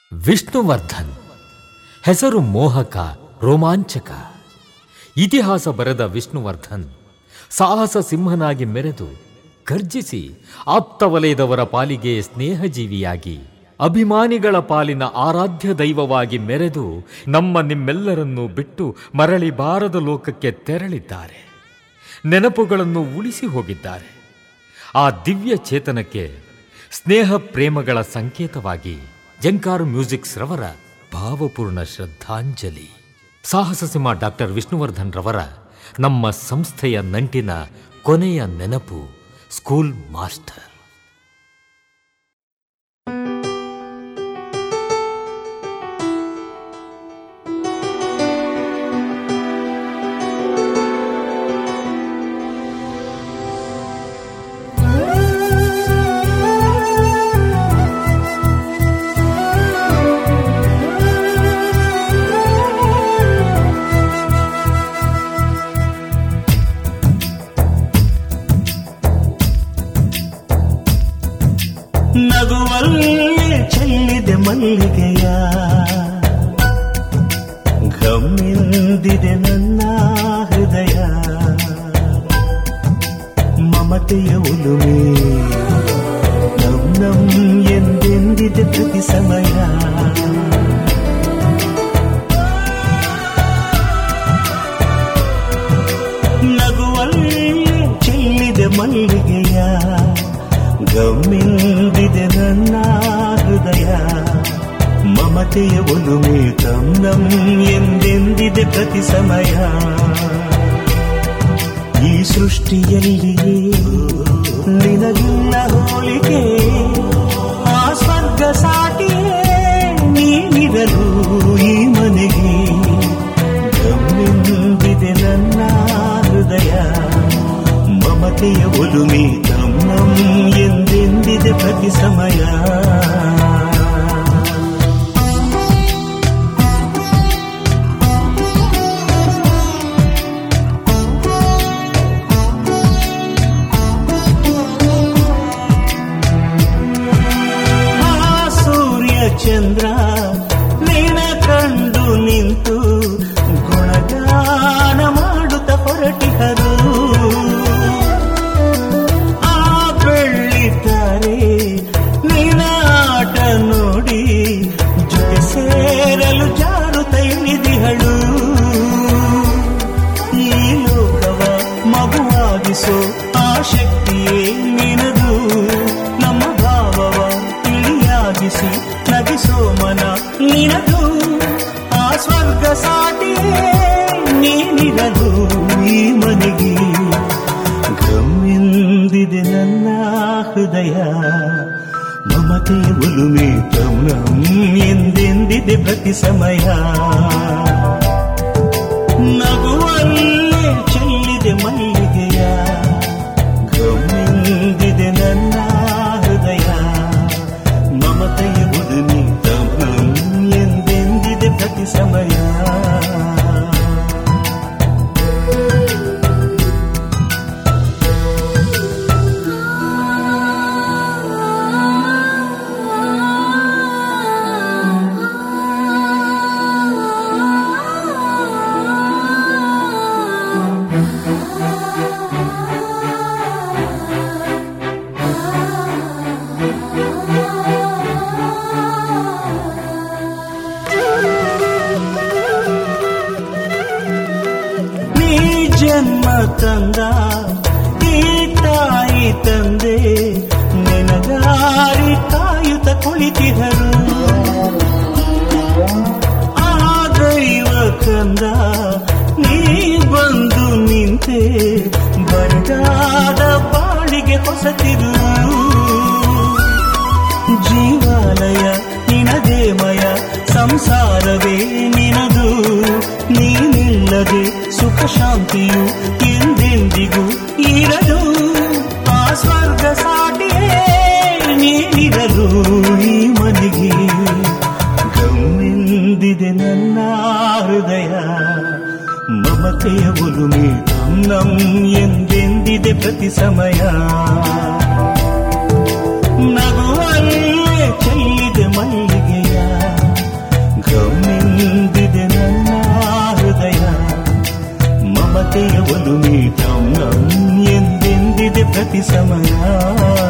ವಿಷ್ಣುವರ್ಧನ್ ಹೆಸರು ಮೋಹಕ ರೋಮಾಂಚಕ ಇತಿಹಾಸ ಬರೆದ ವಿಷ್ಣುವರ್ಧನ್ ಸಾಹಸ ಸಿಂಹನಾಗಿ ಮೆರೆದು ಗರ್ಜಿಸಿ ಆಪ್ತ ವಲಯದವರ ಪಾಲಿಗೆ ಸ್ನೇಹಜೀವಿಯಾಗಿ ಅಭಿಮಾನಿಗಳ ಪಾಲಿನ ಆರಾಧ್ಯ ದೈವವಾಗಿ ಮೆರೆದು ನಮ್ಮ ನಿಮ್ಮೆಲ್ಲರನ್ನೂ ಬಿಟ್ಟು ಮರಳಿ ಬಾರದ ಲೋಕಕ್ಕೆ ತೆರಳಿದ್ದಾರೆ ನೆನಪುಗಳನ್ನು ಉಳಿಸಿ ಹೋಗಿದ್ದಾರೆ ಆ ದಿವ್ಯ ಚೇತನಕ್ಕೆ ಸ್ನೇಹ ಪ್ರೇಮಗಳ ಸಂಕೇತವಾಗಿ ಜಂಕಾರ್ ಮ್ಯೂಸಿಕ್ಸ್ ರವರ ಭಾವಪೂರ್ಣ ಶ್ರದ್ಧಾಂಜಲಿ ಸಾಹಸ ಸಿಂಹ ಡಾಕ್ಟರ್ ವಿಷ್ಣುವರ್ಧನ್ ರವರ ನಮ್ಮ ಸಂಸ್ಥೆಯ ನಂಟಿನ ಕೊನೆಯ ನೆನಪು ಸ್ಕೂಲ್ ಮಾಸ್ಟರ್ ನಗುವಲ್ಲಿ ಚೆಲ್ಲಿದೆ ಮಲ್ಲಿಗೆಯ ಗಮ್ಮಿಂದಿದೆ ನನ್ನ ಹೃದಯ ಮಮತೆಯ ಉಲುಮೆ ನಮ್ ನಮ್ ಎಂದೆಂದಿದೆ ಪ್ರತಿ ಸಮಯ ನಗುವಲ್ಲಿ ಚೆಲ್ಲಿದೆ ಮಲ್ಲಿಗೆಯ ಗಮ್ಮಿಂದಿದೆ ನನ್ನ ಹೃದಯ ಮಮತೆಯ ಒಲುಮೆ ತಮ್ ನಮ್ ಎಂದೆಂದಿದೆ ಪ್ರತಿ ಸಮಯ ಈ ಸೃಷ್ಟಿಯಲ್ಲಿಯೇ ನಿನಗಿಲ್ಲ ಹೋಲಿಕೆ ಆ ಸ್ವರ್ಗ ಸಾಟಿಯೇ ನೀನಿರಲು ಈ ಮನೆಗೆ ಗಮ್ಮಿಂದಿದೆ ನನ್ನ ಹೃದಯ ಮಮತೆಯ ಒಲುಮೆ ತಮ್ಮಂ ಎಂದೆಂದಿದೆ ಪ್ರತಿ ಸಮಯ ಆ ಸೂರ್ಯ ಚಂದ್ರ ನಿನ ಕಂಡು ನಿಂತು ಗುಣಗಾನ ಮಾಡುತ್ತ ಹೊರಟಿಹರು ಆ ಬೆಳ್ಳಿದ್ದಾರೆ ನಿನ ಆಟ ನೋಡಿ ಜೊತೆ ಸೇರಲು ಜಾರುತ್ತ ಇಳಿದಿಹಳು ಈ ಲೋಕವ ಮಗುವಾಗಿಸೋ ಆ ಶಕ್ತಿಯೇ ನಿನದು ನಮ್ಮ ಭಾವವ ತಿಳಿಯಾಗಿಸಿ ನಗಿಸೋ ಮನ ನಿನದು ಆ ಸ್ವರ್ಗ ಸಾಟಿಯೇ ನೀನಿರಲು ಈ ಮನೆಗೆ ಗಮ್ಮೆಂದಿದೆ ನನ್ನ ಹೃದಯ ಮಮತೆಯ ಉಲುಮೆ ತಮ್ಮಂ ಎಂದೆಂದಿದೆ ಪ್ರತಿ ಸಮಯ ನಗುವಲ್ಲೇ ಚೆಲ್ಲಿದೆ ಮಲ್ಲಿಗೆಯ ಗಮ್ಮೆಂದಿದೆ ನನ್ನ ಹೃದಯ ಮಮತೆಯ ಉದುಮಿ ತಮ್ಮಂ ಎಂದೆಂದಿದೆ ಪ್ರತಿ ಸಮಯ ನೀ ಜನ್ಮ ತಂದ ಈ ತಾಯಿ ತಂದೆ ನಿನಗಾರಿ ಕಾಯುತ್ತ ಕುಳಿತಿಹರು ಆ ದೈವ ಕಂದ ನೀ ಬಂದು ನಿಂತೆ ಬರಗಾದ ಬಾಳಿಗೆ ಹೊಸತಿರು ಜೀವಾಲಯ ನಿನದೇಮಯ ಸಂಸಾರವೇ ನಿನದು ನೀನಿಲ್ಲದೆ ಸುಖ ಶಾಂತಿಯು ಎಂದೆಂದಿಗೂ ಇರದು ಆ ಸ್ವರ್ಗ ಸಾಟಿಯೇ ನೀನಿರಲು ಈ ಮನೆಗೆ ಗಮ್ಮೆಂದಿದೆ ನನ್ನ ಹೃದಯ ಮಮತೆಯ ಒಲುಮೆ ನಮ್ ಎಂದೆಂದಿದೆ ಪ್ರತಿ ಸಮಯ ನಗುವಲ್ಲೇ ಚೆಲ್ಲಿದೆ ಮಲ್ಲಿಗೆಯ ಮಮತೆಯ ಒಲುಮೆ ಟಂ ನಂ ಎಂದೆಂದಿದೆ ಪ್ರತಿ ಸಮಯ